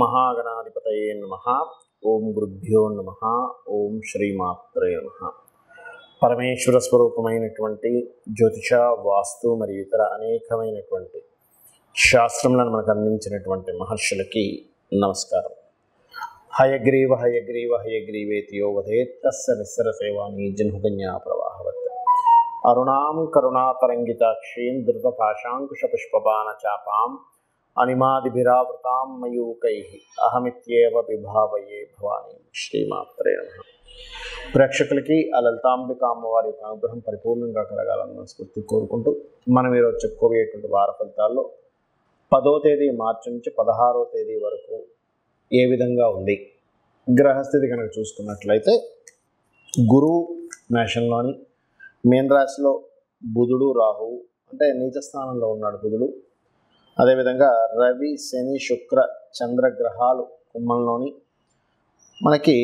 మహాగణాధిపతయే నమ ఓం గురుభ్యో నమ ఓం శ్రీమాత్రే నమ పరమేశ్వర స్వరూపమైనటువంటి జ్యోతిష వాస్తు మరియు ఇతర అనేకమైనటువంటి శాస్త్రములను మనకు అందించినటువంటి మహర్షులకి నమస్కారం హయగ్రీవ హయగ్రీవ హయగ్రీవేతి యో వదేత్ తస్య నిస్సర సేవాని జన్హుకన్యా ప్రవాహవత్ అరుణాం కరుణాతరంగితాక్షీం ధృతపాశాంకుశపుష్పబాణ చాపాం అనిమాదిభిరావృతాం మయూకై అహమిత్యేవ విభావయే భవానీ శ్రీమాత్రే నమ ప్రేక్షకులకి ఆ లలితాంబిక అమ్మవారి యొక్క అనుగ్రహం పరిపూర్ణంగా కలగాలని మనస్ఫూర్తి కోరుకుంటూ మనం ఈరోజు చెప్పుకోబోయేటువంటి వార ఫలితాల్లో పదో తేదీ మార్చి నుంచి పదహారో తేదీ వరకు ఏ విధంగా ఉంది గ్రహస్థితి కనుక చూసుకున్నట్లయితే గురువు మేషంలోని మీన రాశిలో బుధుడు రాహువు అంటే నీచ స్థానంలో ఉన్నాడు బుధుడు అదేవిధంగా రవి శని శుక్ర చంద్రగ్రహాలు కుంభంలోని మనకి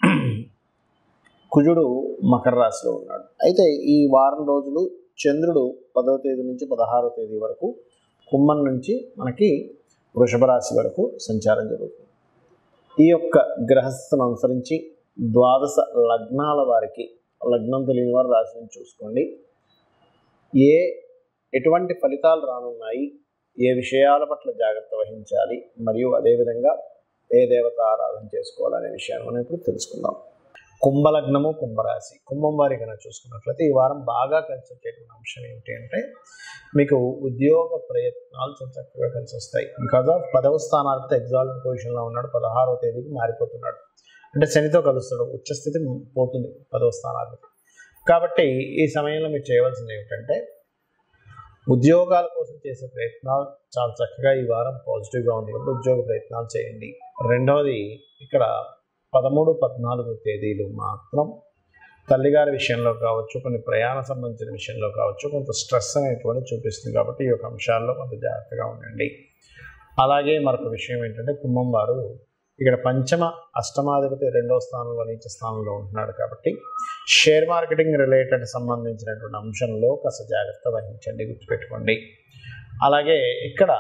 కుజుడు మకర రాశిలో ఉన్నాడు అయితే ఈ వారం రోజులు చంద్రుడు పదో తేదీ నుంచి పదహారో తేదీ వరకు కుంభం నుంచి మనకి వృషభ రాశి వరకు సంచారం జరుగుతుంది ఈ యొక్క గ్రహస్థను అనుసరించి ద్వాదశ లగ్నాల వారికి లగ్నం తెలియని వారు రాశిని చూసుకోండి ఏ ఎటువంటి ఫలితాలు రానున్నాయి ఏ విషయాల పట్ల జాగ్రత్త వహించాలి మరియు అదేవిధంగా ఏ దేవత ఆరాధన చేసుకోవాలనే విషయాన్ని మనం ఇప్పుడు తెలుసుకుందాం కుంభలగ్నము కుంభరాశి కుంభం వారి కనుక చూసుకున్నట్లయితే ఈ వారం బాగా కలిసి వచ్చేటువంటి అంశం ఏంటి అంటే మీకు ఉద్యోగ ప్రయత్నాలు చాలా చక్కగా కలిసి వస్తాయి బికాజ్ ఆఫ్ పదవ స్థానానికి ఎగ్జాల్ట్ పొజిషన్లో ఉన్నాడు పదహారవ తేదీకి మారిపోతున్నాడు అంటే శనితో కలుస్తాడు ఉచ్చస్థితి పోతుంది పదవ స్థానానికి కాబట్టి ఈ సమయంలో మీరు చేయవలసింది ఏమిటంటే ఉద్యోగాల కోసం చేసే ప్రయత్నాలు చాలా చక్కగా ఈ వారం పాజిటివ్గా ఉంది కాబట్టి ఉద్యోగ ప్రయత్నాలు చేయండి రెండవది ఇక్కడ పదమూడు పద్నాలుగు తేదీలు మాత్రం తల్లిగారి విషయంలో కావచ్చు కొన్ని ప్రయాణ సంబంధించిన విషయంలో కావచ్చు కొంత స్ట్రెస్ అనేటువంటి చూపిస్తుంది కాబట్టి ఈ యొక్క అంశాల్లో కొంత జాగ్రత్తగా ఉండండి అలాగే మరొక విషయం ఏంటంటే కుంభం వారు ఇక్కడ పంచమ అష్టమాధిపతి రెండవ స్థానంలో నీచ స్థానంలో ఉంటున్నాడు కాబట్టి షేర్ మార్కెటింగ్ రిలేటెడ్ సంబంధించినటువంటి అంశంలో కాస్త జాగ్రత్త వహించండి గుర్తుపెట్టుకోండి అలాగే ఇక్కడ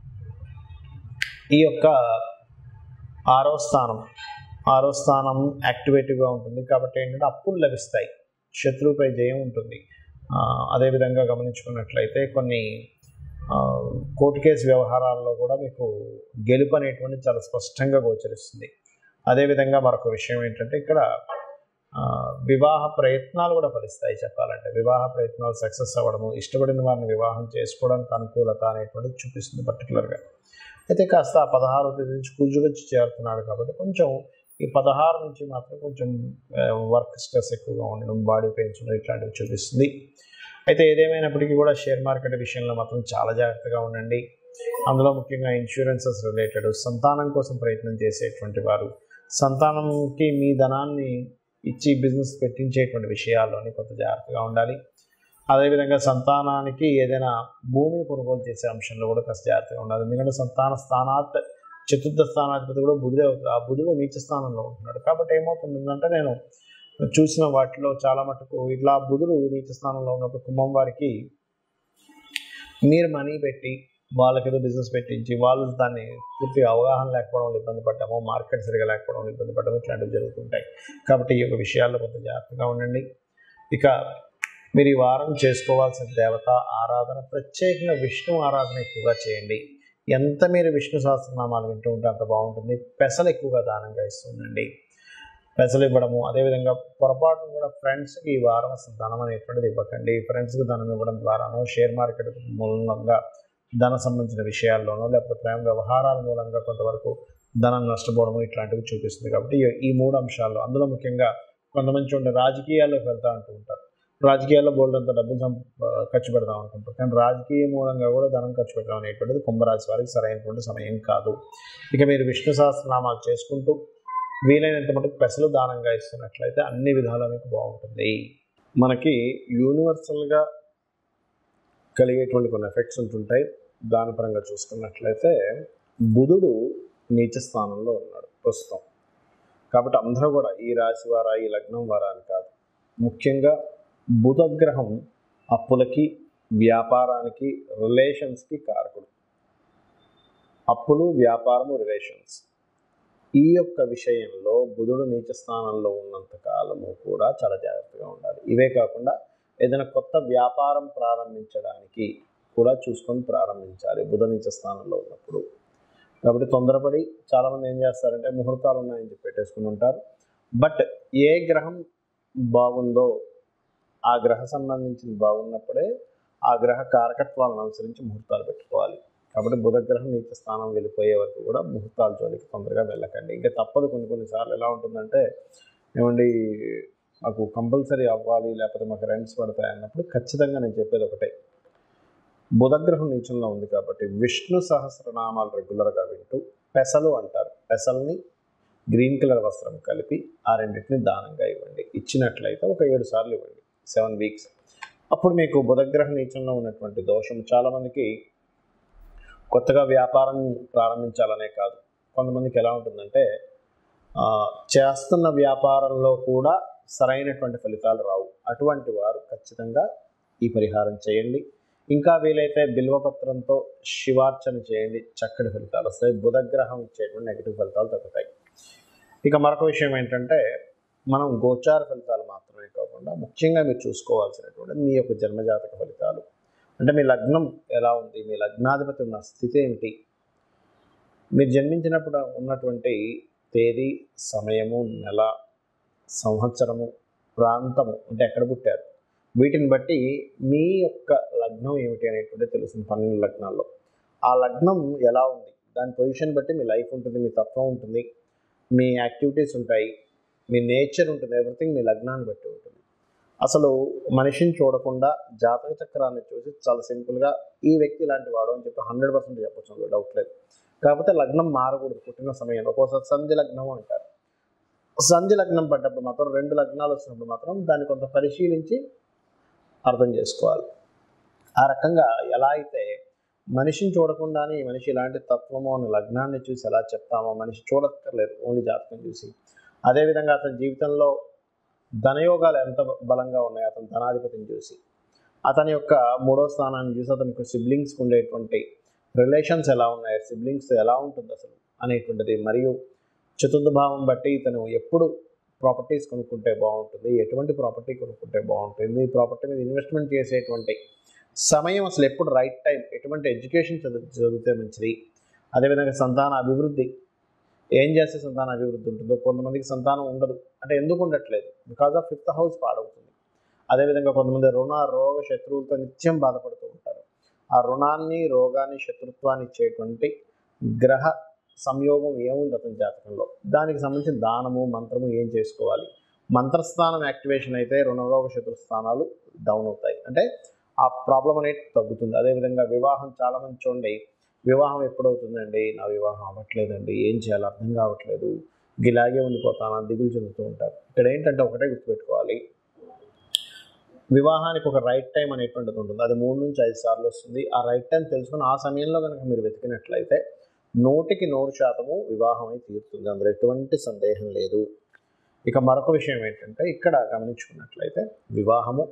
ఈ యొక్క ఆరో స్థానం ఆరో స్థానం యాక్టివేటివ్గా ఉంటుంది కాబట్టి ఏంటంటే అప్పులు లభిస్తాయి శత్రువుపై జయం ఉంటుంది అదేవిధంగా గమనించుకున్నట్లయితే కొన్ని కోర్టు కేసు వ్యవహారాల్లో కూడా మీకు గెలుపు అనేటువంటి చాలా స్పష్టంగా గోచరిస్తుంది అదేవిధంగా మరొక విషయం ఏంటంటే ఇక్కడ వివాహ ప్రయత్నాలు కూడా ఫలిస్తాయి చెప్పాలంటే వివాహ ప్రయత్నాలు సక్సెస్ అవ్వడము ఇష్టపడిన వారిని వివాహం చేసుకోవడానికి అనుకూలత అనేటువంటిది చూపిస్తుంది పర్టికులర్గా అయితే కాస్త పదహారో తేదీ నుంచి కుజుడు వచ్చి చేరుతున్నాడు కాబట్టి కొంచెం ఈ పదహారు నుంచి మాత్రం కొంచెం వర్క్ స్ట్రెస్ ఎక్కువగా ఉండడం బాడీ పెయిన్స్ ఇట్లాంటివి చూపిస్తుంది అయితే ఏదేమైనప్పటికీ కూడా షేర్ మార్కెట్ విషయంలో మాత్రం చాలా జాగ్రత్తగా ఉండండి అందులో ముఖ్యంగా ఇన్సూరెన్సెస్ రిలేటెడ్ సంతానం కోసం ప్రయత్నం చేసేటువంటి వారు సంతానంకి మీ ధనాన్ని ఇచ్చి బిజినెస్ పెట్టించేటువంటి విషయాల్లోని కొంత జాగ్రత్తగా ఉండాలి అదేవిధంగా సంతానానికి ఏదైనా భూమిని కొనుగోలు చేసే అంశంలో కూడా కాస్త జాగ్రత్తగా ఉండాలి ఎందుకంటే సంతాన స్థానాత్ చతుర్థ స్థానాధిపతి కూడా బుధుడే అవుతుంది ఆ బుధుడు నీచ స్థానంలో ఉంటున్నాడు కాబట్టి ఏమవుతుందంటే నేను చూసిన వాటిలో చాలా మటుకు ఇట్లా బుధుడు నీచ స్థానంలో ఉన్నప్పుడు కుంభం వారికి మీరు మనీ పెట్టి వాళ్ళకి ఏదో బిజినెస్ పెట్టించి వాళ్ళు దాన్ని పూర్తిగా అవగాహన లేకపోవడం వల్ల ఇబ్బంది పడ్డాము మార్కెట్ సరిగా లేకపోవడం వల్ల ఇబ్బంది పడడం ఇట్లాంటివి జరుగుతుంటాయి కాబట్టి ఈ యొక్క విషయాల్లో కొంత జాగ్రత్తగా ఉండండి ఇక మీరు ఈ వారం చేసుకోవాల్సిన దేవత ఆరాధన ప్రత్యేకంగా విష్ణు ఆరాధన ఎక్కువగా చేయండి ఎంత మీరు విష్ణు సహస్రనామాలు వింటూ ఉంటే అంత బాగుంటుంది పెసలు ఎక్కువగా దానంగా ఇస్తుండండి పెసలు ఇవ్వడము అదేవిధంగా పొరపాటును కూడా ఫ్రెండ్స్కి ఈ వారం అసలు ధనం అనేటువంటిది ఇవ్వకండి ఫ్రెండ్స్కి ధనం ఇవ్వడం ద్వారానో షేర్ మార్కెట్ మూలంగా ధన సంబంధించిన విషయాల్లోనో లేకపోతే ప్రేమ వ్యవహారాల మూలంగా కొంతవరకు ధనం నష్టపోవడము ఇట్లాంటివి చూపిస్తుంది కాబట్టి ఈ మూడు అంశాల్లో అందులో ముఖ్యంగా కొంతమంది ఉండే రాజకీయాల్లోకి వెళ్తూ అంటూ ఉంటారు రాజకీయాల్లో బోల్డ్ అంత డబ్బులు ఖర్చు పెడదాం అనుకుంటారు కానీ రాజకీయ మూలంగా కూడా ధనం ఖర్చు పెట్టడం అనేటువంటిది కుంభరాశి వారికి సరైనటువంటి సమయం కాదు ఇక మీరు విష్ణు సహస్రనామాలు చేసుకుంటూ వీలైనంత మటుకు పెసలు దానంగా ఇస్తున్నట్లయితే అన్ని విధాలా మీకు బాగుంటుంది మనకి యూనివర్సల్గా కలిగేటువంటి కొన్ని ఎఫెక్ట్స్ ఉంటుంటాయి దాని పరంగా చూసుకున్నట్లయితే బుధుడు నీచ స్థానంలో ఉన్నాడు ప్రస్తుతం కాబట్టి అందరూ కూడా ఈ రాశి వారా ఈ లగ్నం వారా అని కాదు ముఖ్యంగా బుధగ్రహం అప్పులకి వ్యాపారానికి రిలేషన్స్కి కారకుడు అప్పులు వ్యాపారము రిలేషన్స్ ఈ యొక్క విషయంలో బుధుడు నీచ స్థానంలో ఉన్నంత కాలము కూడా చాలా జాగ్రత్తగా ఉండాలి ఇవే కాకుండా ఏదైనా కొత్త వ్యాపారం ప్రారంభించడానికి కూడా చూసుకొని ప్రారంభించాలి బుధ నీచ స్థానంలో ఉన్నప్పుడు కాబట్టి తొందరపడి చాలామంది ఏం చేస్తారంటే ముహూర్తాలు ఉన్నాయని చెప్పి పెట్టేసుకుని ఉంటారు బట్ ఏ గ్రహం బాగుందో ఆ గ్రహ సంబంధించింది బాగున్నప్పుడే ఆ గ్రహ కారకత్వాలను అనుసరించి ముహూర్తాలు పెట్టుకోవాలి కాబట్టి బుధగ్రహం నీచ స్థానం వెళ్ళిపోయే వరకు కూడా ముహూర్తాల జోలికి తొందరగా వెళ్ళకండి ఇంకా తప్పదు కొన్ని కొన్నిసార్లు ఎలా ఉంటుందంటే ఏమండి మాకు కంపల్సరీ అవ్వాలి లేకపోతే మాకు రెంట్స్ పడతాయి అన్నప్పుడు ఖచ్చితంగా నేను చెప్పేది ఒకటే బుధగ్రహం నీచంలో ఉంది కాబట్టి విష్ణు సహస్రనామాలు రెగ్యులర్గా వింటూ పెసలు అంటారు పెసల్ని గ్రీన్ కలర్ వస్త్రం కలిపి ఆ రెండింటిని దానంగా ఇవ్వండి ఇచ్చినట్లయితే ఒక ఏడు సార్లు ఇవ్వండి సెవెన్ వీక్స్ అప్పుడు మీకు బుధగ్రహ నీచంలో ఉన్నటువంటి దోషం చాలామందికి కొత్తగా వ్యాపారం ప్రారంభించాలనే కాదు కొంతమందికి ఎలా ఉంటుందంటే ఆ, చేస్తున్న వ్యాపారంలో కూడా సరైనటువంటి ఫలితాలు రావు అటువంటి వారు ఖచ్చితంగా ఈ పరిహారం చేయండి ఇంకా వీలైతే బిల్వపత్రంతో శివార్చన చేయండి చక్కటి ఫలితాలు వస్తాయి బుధగ్రహం ఇచ్చేటువంటి నెగిటివ్ ఫలితాలు తగ్గుతాయి ఇక మరొక విషయం ఏంటంటే మనం గోచార ఫలితాలు మాత్రమే కాకుండా ముఖ్యంగా మీరు చూసుకోవాల్సినటువంటి మీ యొక్క జన్మజాతక ఫలితాలు అంటే మీ లగ్నం ఎలా ఉంది మీ లగ్నాధిపతి ఉన్న స్థితి ఏమిటి మీరు జన్మించినప్పుడు ఉన్నటువంటి తేదీ సమయము నెల సంవత్సరము ప్రాంతము అంటే ఎక్కడ పుట్టారు వీటిని బట్టి మీ యొక్క లగ్నం ఏమిటి అనేటువంటి తెలుస్తుంది పన్నెండు లగ్నాల్లో ఆ లగ్నం ఎలా ఉంది దాని పొజిషన్ బట్టి మీ లైఫ్ ఉంటుంది మీ తత్వం ఉంటుంది మీ యాక్టివిటీస్ ఉంటాయి మీ నేచర్ ఉంటుంది ఎవ్రీథింగ్ మీ లగ్నాన్ని బట్టి ఉంటుంది అసలు మనిషిని చూడకుండా జాతక చక్రాన్ని చూసి చాలా సింపుల్గా ఈ వ్యక్తి ఇలాంటి వాడు అని చెప్పి హండ్రెడ్ పర్సెంట్ చెప్పచ్చు అందులో డౌట్ లేదు కాకపోతే లగ్నం మారకూడదు పుట్టిన సమయం ఒక్కోసారి సంధి లగ్నం అంటారు సంధి లగ్నం పడ్డప్పుడు మాత్రం రెండు లగ్నాలు వచ్చినప్పుడు మాత్రం దాన్ని కొంత పరిశీలించి అర్థం చేసుకోవాలి ఆ రకంగా ఎలా అయితే మనిషిని చూడకుండానే ఈ మనిషి ఇలాంటి తత్వము అని లగ్నాన్ని చూసి ఎలా చెప్తామో మనిషి చూడక్కర్లేదు ఓన్లీ జాతకం చూసి అదేవిధంగా అతని జీవితంలో ధనయోగాలు ఎంత బలంగా ఉన్నాయి అతని ధనాధిపతిని చూసి అతని యొక్క మూడో స్థానాన్ని చూసి అతనికి సిబ్లింగ్స్ ఉండేటువంటి రిలేషన్స్ ఎలా ఉన్నాయి సిబ్లింగ్స్ ఎలా ఉంటుంది అసలు అనేటువంటిది మరియు చతుర్థ భావం బట్టి ఇతను ఎప్పుడు ప్రాపర్టీస్ కొనుక్కుంటే బాగుంటుంది ఎటువంటి ప్రాపర్టీ కొనుక్కుంటే బాగుంటుంది ఈ ప్రాపర్టీ మీద ఇన్వెస్ట్మెంట్ చేసేటువంటి సమయం అసలు ఎప్పుడు రైట్ టైం ఎటువంటి ఎడ్యుకేషన్ చదువు చదివితే మంచిది అదేవిధంగా సంతాన అభివృద్ధి ఏం చేస్తే సంతాన అభివృద్ధి ఉంటుందో కొంతమందికి సంతానం ఉండదు అంటే ఎందుకు ఉండట్లేదు బికాజ్ ఆఫ్ ఫిఫ్త్ హౌస్ పాడవుతుంది అదేవిధంగా కొంతమంది రుణ రోగ శత్రువులతో నిత్యం బాధపడుతూ ఉంటారు ఆ రుణాన్ని రోగాన్ని శత్రుత్వాన్ని ఇచ్చేటువంటి గ్రహ సంయోగం ఏముంది అతని జాతకంలో దానికి సంబంధించిన దానము మంత్రము ఏం చేసుకోవాలి మంత్రస్థానం యాక్టివేషన్ అయితే రుణరోగ శత్రు స్థానాలు డౌన్ అవుతాయి అంటే ఆ ప్రాబ్లం అనేది తగ్గుతుంది అదేవిధంగా వివాహం చాలామంది చూడండి వివాహం ఎప్పుడవుతుందండి నా వివాహం అవ్వట్లేదండి ఏం చేయాలో అర్థం కావట్లేదు ఇలాగే ఉండిపోతాను దిగులు చెందుతూ ఉంటారు ఇక్కడ ఏంటంటే ఒకటే గుర్తుపెట్టుకోవాలి వివాహానికి ఒక రైట్ టైం అనేటువంటిది ఉంటుంది అది మూడు నుంచి ఐదు సార్లు వస్తుంది ఆ రైట్ టైం తెలుసుకుని ఆ సమయంలో కనుక మీరు వెతికినట్లయితే నూటికి నూరు శాతము వివాహం అయి తీరుతుంది అందులో ఎటువంటి సందేహం లేదు ఇక మరొక విషయం ఏంటంటే ఇక్కడ గమనించుకున్నట్లయితే వివాహము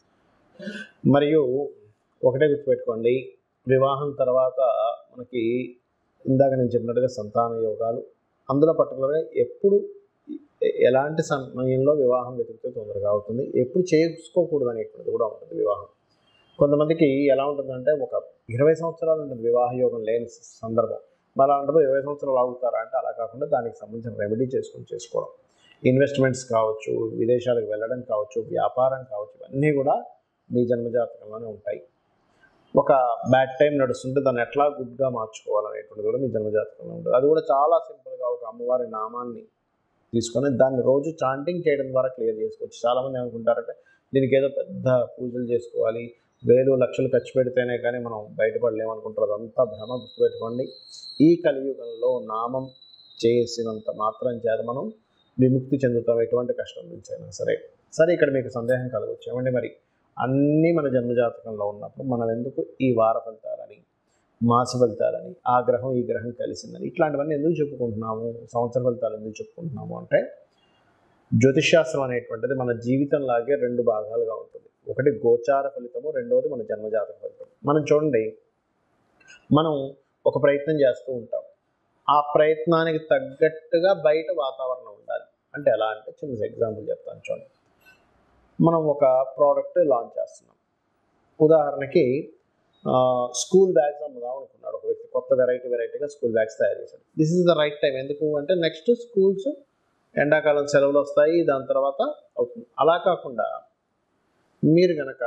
మరియు ఒకటే గుర్తుపెట్టుకోండి వివాహం తర్వాత మనకి ఇందాక నేను చెప్పినట్టుగా సంతాన యోగాలు అందులో పర్టికులర్గా ఎప్పుడు ఎ- ఎలాంటి సమయంలో వివాహం వెతికితే తొందరగా అవుతుంది ఎప్పుడు చేసుకోకూడదు అనేటువంటిది కూడా ఉంటుంది వివాహం కొంతమందికి ఎలా ఉంటుందంటే ఒక ఇరవై సంవత్సరాలు ఉంటుంది వివాహ యోగం లేని సందర్భం మరి అలాంటప్పుడు ఇరవై సంవత్సరాలు ఆగుతారా అంటే అలా కాకుండా దానికి సంబంధించిన రెమెడీ చేసుకొని చేసుకోవడం ఇన్వెస్ట్మెంట్స్ కావచ్చు విదేశాలకు వెళ్ళడం కావచ్చు వ్యాపారం కావచ్చు ఇవన్నీ కూడా మీ జన్మజాతకంలోనే ఉంటాయి ఒక బ్యాడ్ టైం నడుస్తుంటే దాన్ని ఎట్లా గుడ్గా మార్చుకోవాలనేటువంటిది కూడా మీ జన్మజాతకంలో ఉంటుంది అది కూడా చాలా సింపుల్గా ఒక అమ్మవారి నామాన్ని తీసుకొని దాన్ని రోజు చాంటింగ్ చేయడం ద్వారా క్లియర్ చేసుకోవచ్చు చాలామంది ఏమనుకుంటారంటే దీనికి ఏదో పెద్ద పూజలు చేసుకోవాలి వేలు లక్షలు ఖర్చు పెడితేనే కానీ మనం బయటపడలేమనుకుంటారు అదంతా భ్రమ గుర్తుపెట్టుకోండి ఈ కలియుగంలో నామం చేసినంత మాత్రం చేత మనం విముక్తి చెందుతాం ఎటువంటి కష్టం నుంచి అయినా సరే సరే ఇక్కడ మీకు సందేహం కలగవచ్చు ఏమండి మరి అన్నీ మన జన్మజాతకంలో ఉన్నప్పుడు మనం ఎందుకు ఈ వార ఫలితాలని మాస ఫలితాలని ఆ గ్రహం ఈ గ్రహం కలిసిందని ఇట్లాంటివన్నీ ఎందుకు చెప్పుకుంటున్నాము సంవత్సర ఫలితాలు ఎందుకు చెప్పుకుంటున్నాము అంటే జ్యోతిష్శాస్త్రం అనేటువంటిది మన జీవితంలాగే రెండు భాగాలుగా ఉంటుంది ఒకటి గోచార ఫలితము రెండవది మన జన్మజాతక ఫలితం మనం చూడండి మనం ఒక ప్రయత్నం చేస్తూ ఉంటాం ఆ ప్రయత్నానికి తగ్గట్టుగా బయట వాతావరణం ఉండాలి అంటే ఎలా అంటే చిన్న ఎగ్జాంపుల్ చెప్తాను చూడండి మనం ఒక ప్రోడక్ట్ లాంచ్ చేస్తున్నాం ఉదాహరణకి స్కూల్ బ్యాగ్స్ అమ్ముదాం అనుకున్నాడు ఒక వ్యక్తి కొత్త వెరైటీ వెరైటీగా స్కూల్ బ్యాగ్స్ తయారు చేశాడు this is the right time ఎందుకు అంటే నెక్స్ట్ స్కూల్స్ ఎండాకాలం సెలవులు వస్తాయి దాని తర్వాత అవుతుంది అలా కాకుండా మీరు గనక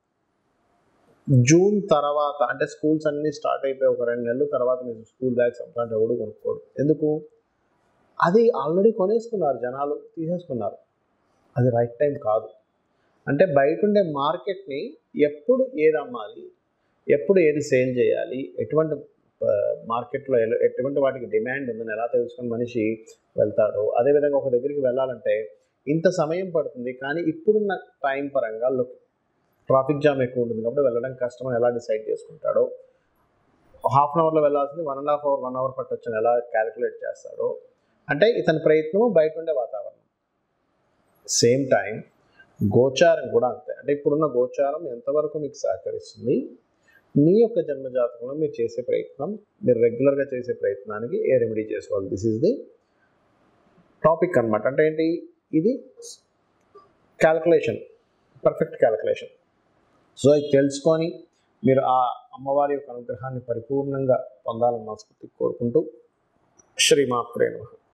జూన్ తర్వాత అంటే స్కూల్స్ అన్నీ స్టార్ట్ అయిపోయి ఒక రెండు నెలల తర్వాత మీరు స్కూల్ బ్యాగ్స్ అమ్ముతాంటే ఎవడు కొనుక్కోడు ఎందుకు అది ఆల్రెడీ కొనేసుకున్నారు జనాలు తీసేసుకున్నారు అది రైట్ టైం కాదు అంటే బయట ఉండే మార్కెట్ని ఎప్పుడు ఏది అమ్మాలి ఎప్పుడు ఏది సేల్ చేయాలి ఎటువంటి మార్కెట్లో ఎటువంటి వాటికి డిమాండ్ ఉందని ఎలా తెలుసుకుని మనిషి వెళ్తాడో అదేవిధంగా ఒక దగ్గరికి వెళ్ళాలంటే ఇంత సమయం పడుతుంది కానీ ఇప్పుడున్న టైం పరంగా లో ట్రాఫిక్ జామ్ ఎక్కువ ఉంటుంది కాబట్టి వెళ్ళడం కష్టం అని ఎలా డిసైడ్ చేసుకుంటాడో హాఫ్ అన్ అవర్లో వెళ్ళాల్సింది one and half hour one hour పట్టొచ్చని ఎలా క్యాలిక్యులేట్ చేస్తాడో అంటే ఇతని ప్రయత్నము బయట ఉండే వాతావరణం సేమ్ టైం గోచారం కూడా అంతే అంటే ఇప్పుడున్న గోచారం ఎంతవరకు మీకు సహకరిస్తుంది మీ యొక్క జన్మజాతకంలో మీరు చేసే ప్రయత్నం మీరు రెగ్యులర్గా చేసే ప్రయత్నానికి ఏ రెమెడీ చేసుకోవాలి దిస్ ఈజ్ ది టాపిక్ అనమాట అంటే ఏంటి ఇది క్యాల్కులేషన్ పర్ఫెక్ట్ క్యాల్కులేషన్ సో ఇది తెలుసుకొని మీరు ఆ అమ్మవారి యొక్క అనుగ్రహాన్ని పరిపూర్ణంగా పొందాలని మనస్ఫూర్తి కోరుకుంటూ శ్రీమాత్రే నమః